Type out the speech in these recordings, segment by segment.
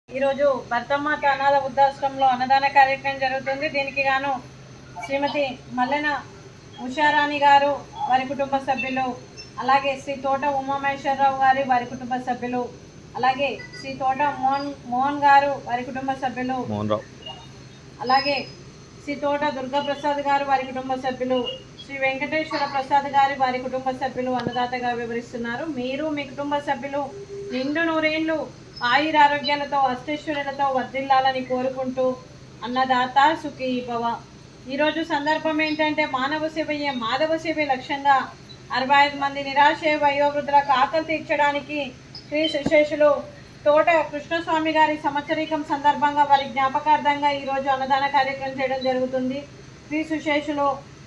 ఈరోజు భర్తమాత అనాథ వృద్ధాశ్రమంలో అన్నదాన కార్యక్రమం జరుగుతుంది దీనికి గాను శ్రీమతి మల్లెన ఉషారాణి గారు వారి కుటుంబ సభ్యులు అలాగే శ్రీ తోట ఉమామహేశ్వరరావు గారి వారి కుటుంబ సభ్యులు అలాగే శ్రీ తోట మోహన్ మోహన్ గారు వారి కుటుంబ సభ్యులు మోహన్ రావు అలాగే శ్రీ తోట దుర్గాప్రసాద్ గారు వారి కుటుంబ సభ్యులు శ్రీ వెంకటేశ్వర ప్రసాద్ గారి వారి కుటుంబ సభ్యులు అన్నదాతగా వివరిస్తున్నారు మీరు మీ కుటుంబ సభ్యులు నిండు నూరేళ్లు ఆయుర ఆరోగ్యాలతో అష్టైశ్వర్యాలతో వర్ధిల్లాలని కోరుకుంటూ అన్నదాత సుఖీ భవ ఈరోజు సందర్భం ఏంటంటే మానవ సేవయే మాధవ సేవ లక్ష్యంగా అరవై ఐదు మంది నిరాశయ వయోవృద్ధులకు ఆకలి తీర్చడానికి శ్రీ సుశేషులు తోట కృష్ణస్వామి గారి సంవత్సరీకం సందర్భంగా వారి జ్ఞాపకార్థంగా ఈరోజు అన్నదాన కార్యక్రమం చేయడం జరుగుతుంది శ్రీ సుశేషులు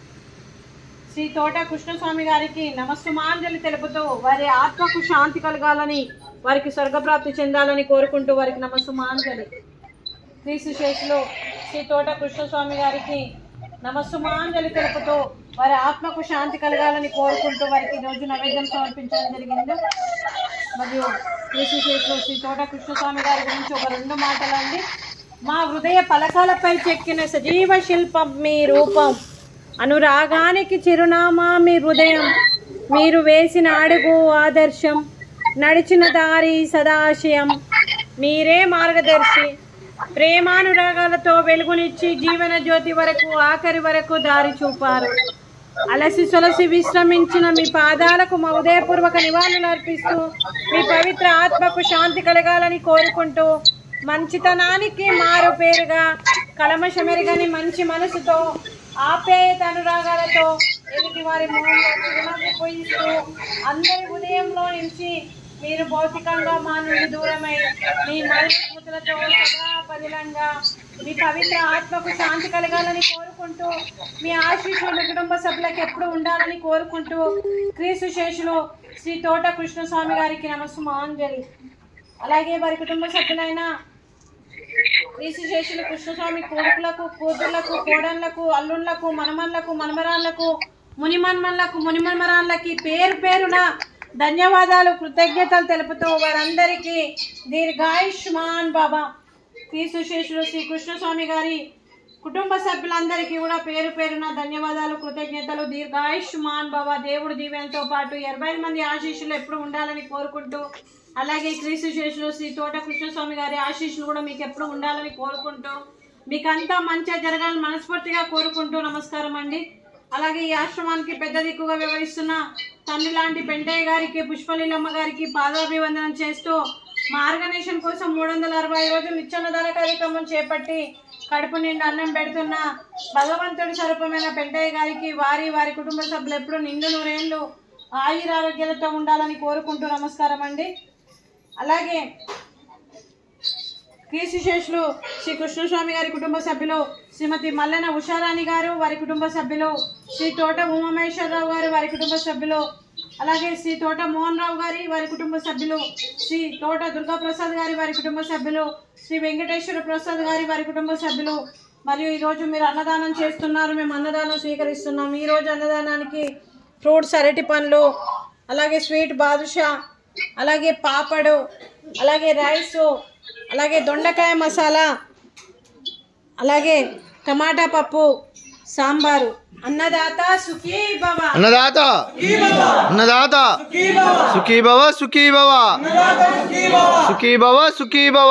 శ్రీ తోట కృష్ణస్వామి గారికి నమస్సుమాంజలి తెలుపుతూ వారి ఆత్మకు శాంతి కలగాలని వారికి స్వర్గప్రాప్తి చెందాలని కోరుకుంటూ వారికి నమస్సుమాంజలి శ్రీ సుశేషులు శ్రీ తోట కృష్ణస్వామి గారికి నమస్సుమాంజలి తెలుపుతూ వారి ఆత్మకు శాంతి కలగాలని కోరుకుంటూ వారికి ఈరోజు నైవేద్యం సమర్పించడం జరిగింది మరియు శ్రీ సుశేషులు శ్రీ తోట కృష్ణస్వామి గారి గురించి ఒక రెండు మాటలండి మా హృదయ పలకాలపై చెక్కిన సజీవ శిల్పం మీ రూపం అనురాగానికి చిరునామా మీ హృదయం మీరు వేసిన అడుగు ఆదర్శం నడిచిన దారి సదాశయం మీరే మార్గదర్శి ప్రేమానురాగాలతో వెలుగునిచ్చి జీవన జ్యోతి వరకు ఆఖరి వరకు దారి చూపారు అలసి సొలసి విశ్రమించిన మీ పాదాలకు మా ఉదయపూర్వక నివాళులు అర్పిస్తూ మీ పవిత్ర ఆత్మకు శాంతి కలగాలని కోరుకుంటూ మంచితనానికి మారు పేరుగా కలమషమెరగని మంచి మనసుతో ఆప్యాయత అనురాగాలతో ఎదుటి వారి మోహంలో చిరునవ్వు పోయిస్తూ అందరి ఉదయంలో నుంచి మీరు భౌతికంగా మా నుండి దూరమై మీ మనస్మృతులతో సదా పదిలంగా మీ పవిత్ర ఆత్మకు శాంతి కలగాలని కోరుకుంటూ మీ ఆశీస్సులు కుటుంబ సభ్యులకు ఎప్పుడు ఉండాలని కోరుకుంటూ క్రీస్తు శేషులు శ్రీ తోట కృష్ణస్వామి గారికి నమస్సుమాంజలి అలాగే వారి కుటుంబ సభ్యులైన శేషులు కృష్ణస్వామి కొడుకులకు కూతుర్లకు కోడళ్లకు అల్లుళ్లకు మనమన్లకు మనమరాళ్లకు మునిమన్మన్లకు మునిమన్మరాళ్ళకి పేరు పేరున ధన్యవాదాలు కృతజ్ఞతలు తెలుపుతూ వారందరికీ దీర్ఘాయుష్మాన్ బాబా శ్రీ సుశేషులు శ్రీ కృష్ణస్వామి గారి కుటుంబ సభ్యులందరికీ కూడా పేరు పేరున ధన్యవాదాలు కృతజ్ఞతలు దీర్ఘాయుష్మాన్ బాబా దేవుడు దీవెనతో పాటు ఇరవై మంది ఆశీస్సులు ఎప్పుడు ఉండాలని కోరుకుంటూ అలాగే క్రీస్తు శేషులు శ్రీ తోట కృష్ణస్వామి గారి ఆశీస్సులు కూడా మీకు ఎప్పుడు ఉండాలని కోరుకుంటూ మీకు అంతా మంచిగా జరగాలని మనస్ఫూర్తిగా కోరుకుంటూ నమస్కారం అండి అలాగే ఈ ఆశ్రమానికి పెద్ద దిక్కుగా వ్యవహరిస్తున్న తండ్రి లాంటి పెంటయ్య గారికి పుష్పలీలమ్మ గారికి పాదాభివందనం చేస్తూ మా ఆర్గనైజేషన్ కోసం మూడు వందల అరవై రోజులు నిత్యాన్నదాన కార్యక్రమం చేపట్టి కడుపు నిండా అన్నం పెడుతున్న భగవంతుడి స్వరూపమైన పెంటయ్య గారికి వారి వారి కుటుంబ సభ్యులు ఎప్పుడు నిండు నూరేళ్ళు ఆయురారోగ్యాలతో ఉండాలని కోరుకుంటూ నమస్కారం అండి అలాగే కీర్తిశేషులు శ్రీ కృష్ణస్వామి గారి కుటుంబ సభ్యులు శ్రీమతి మల్లెన ఉషారాణి గారు వారి కుటుంబ సభ్యులు శ్రీ తోట ఉమామహేశ్వరరావు గారు వారి కుటుంబ సభ్యులు అలాగే శ్రీ తోట మోహన్ రావు గారి వారి కుటుంబ సభ్యులు శ్రీ తోట దుర్గాప్రసాద్ గారి వారి కుటుంబ సభ్యులు శ్రీ వెంకటేశ్వర ప్రసాద్ గారి వారి కుటుంబ సభ్యులు మరియు ఈరోజు మీరు అన్నదానం చేస్తున్నారు మేము అన్నదానం స్వీకరిస్తున్నాం ఈరోజు అన్నదానానికి ఫ్రూట్స్ అరటి పండ్లు అలాగే స్వీట్ బాదుషా అలాగే పాపడు అలాగే రైసు అలాగే దొండకాయ మసాలా అలాగే టమాటా పప్పు సాంబారు అన్నదాత సుఖీ భవ అన్నదాత అన్నదాత సుఖీ భవ సుఖీ భవ సుఖీ భవ సుఖీ భవ